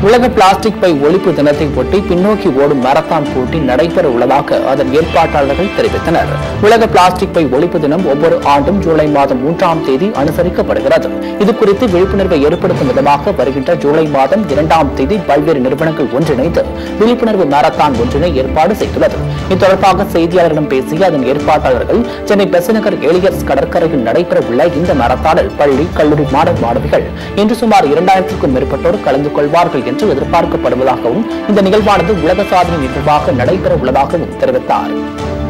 உலக plastic by ஒழிப்பு தினத்தை ஒட்டி பின்னோக்கி ஓடும் மாரத்தான் போட்டி நடைபெற உள்ளதாக அதன் ஏற்பாட்டாளர்கள் தெரிவித்தனர் உலக பிளாஸ்டிக் பை ஒழிப்பு தினம் ஒவ்வொரு ஆண்டும் ஜூலை மாதம் மூன்றாம் தேதி அனுசரிக்கப்படுகிறது இது குறித்து விழிப்புணர்வை ஏற்படுத்தும் விதமாக வருகின்ற ஜூலை மாதம் இரண்டாம் தேதி பல்வேறு நிறுவனங்கள் ஒன்றிணைந்து விழிப்புணர்வு மாரத்தான் ஒன்றினை ஏற்பாடு செய்துள்ளது இது தொடர்பாக செய்தியாளர்களிடம் பேசிய அதன் ஏற்பாட்டாளர்கள் சென்னை பெசநகர் எலியர்ஸ் கடற்கரையில் நடைபெற உள்ள இந்த மாரத்தானில் பள்ளி கல்லூரி மாணவ மாணவிகள் இன்று சுமார் இரண்டாயிரத்திற்கும் மேற்பட்டோர் கலந்து கொள்வார்கள் என்று எதிர்பார்க்கப்படுவதாகவும் இந்த நிகழ்வானது உலக சாதனை நிகழ்வாக நடைபெற உள்ளதாகவும் தெரிவித்தார்